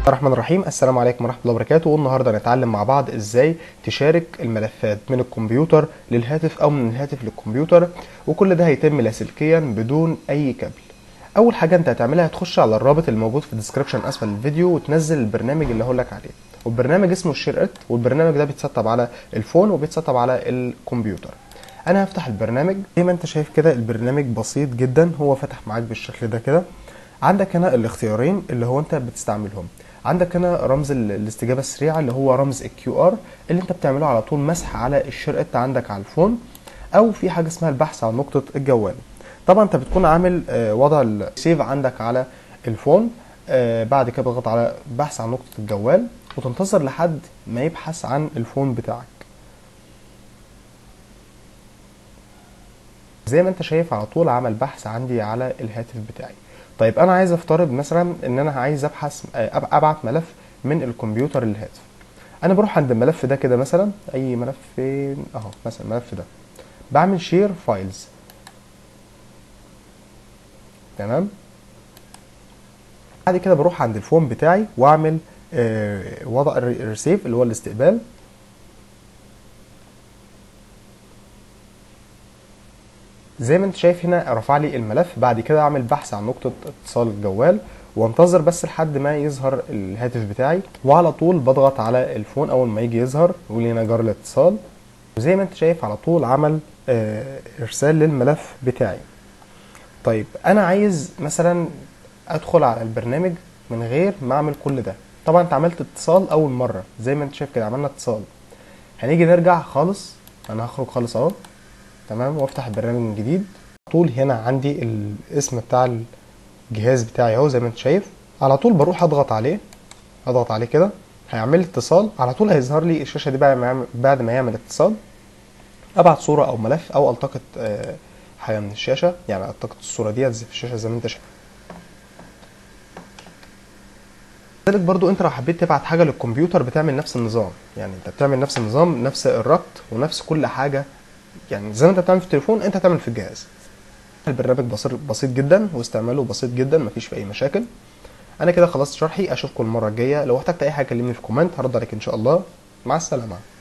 الرحمن الرحيم السلام عليكم ورحمه الله وبركاته والنهارده هنتعلم مع بعض ازاي تشارك الملفات من الكمبيوتر للهاتف او من الهاتف للكمبيوتر وكل ده هيتم لاسلكيا بدون اي كابل اول حاجه انت هتعملها هتخش على الرابط الموجود في الديسكربشن اسفل الفيديو وتنزل البرنامج اللي هقول لك عليه والبرنامج اسمه الشير ات والبرنامج ده بيتسطب على الفون وبيتسطب على الكمبيوتر انا هفتح البرنامج زي ما انت شايف كده البرنامج بسيط جدا هو فتح معاك بالشكل ده كده عندك هنا الاختيارين اللي هو انت بتستعملهم عندك هنا رمز ال- الاستجابه السريعه اللي هو رمز الكيو ار اللي انت بتعمله على طول مسح على الشرقة عندك على الفون او في حاجه اسمها البحث عن نقطه الجوال طبعا انت بتكون عامل آه، وضع السيف عندك على الفون آه، بعد كده بتضغط على بحث عن نقطه الجوال وتنتظر لحد ما يبحث عن الفون بتاعك زي ما انت شايف على طول عمل بحث عندي على الهاتف بتاعي طيب انا عايز افترض مثلا ان انا عايز ابحث آه، أب- ابعت ملف من الكمبيوتر للهاتف انا بروح عند الملف ده كده مثلا اي ملف فين اهو مثلا الملف ده بعمل شير فايلز تمام بعد كده بروح عند الفون بتاعي واعمل آه، وضع الريسيف اللي هو الاستقبال زي ما انت شايف هنا رفع لي الملف بعد كده اعمل بحث عن نقطة اتصال الجوال وانتظر بس لحد ما يظهر الهاتف بتاعي وعلى طول بضغط على الفون اول ما يجي يظهر يقول لي هنا جار الاتصال وزي ما انت شايف على طول عمل آه، ارسال للملف بتاعي طيب انا عايز مثلا ادخل على البرنامج من غير ما اعمل كل ده طبعا انت عملت اتصال اول مره زي ما انت شايف كده عملنا اتصال هنيجي نرجع خالص انا هخرج خالص اهو تمام وافتح البرنامج من جديد طول هنا عندي الاسم بتاع الجهاز بتاعي اهو زي ما انت شايف على طول بروح اضغط عليه اضغط عليه كده هيعمل لي اتصال على طول هيظهر لي الشاشه دي بعد ما يعمل بعد ما يعمل اتصال ابعت صوره او ملف او التقط آه، حاجه من الشاشه يعني التقط الصوره ديت في الشاشه زي ما انت شايف كذلك برضو انت لو حبيت تبعت حاجه للكمبيوتر بتعمل نفس النظام يعني انت بتعمل نفس النظام نفس الربط ونفس كل حاجه يعني زي ما انت بتعمل في التليفون انت هتعمل في الجهاز البرنامج بسيط بسيط جدا واستعماله بسيط جدا مفيش فيه اي مشاكل انا كده خلصت شرحي اشوفكم المره الجايه لو احتجت اي حاجه كلمني في كومنت هرد عليك ان شاء الله مع السلامه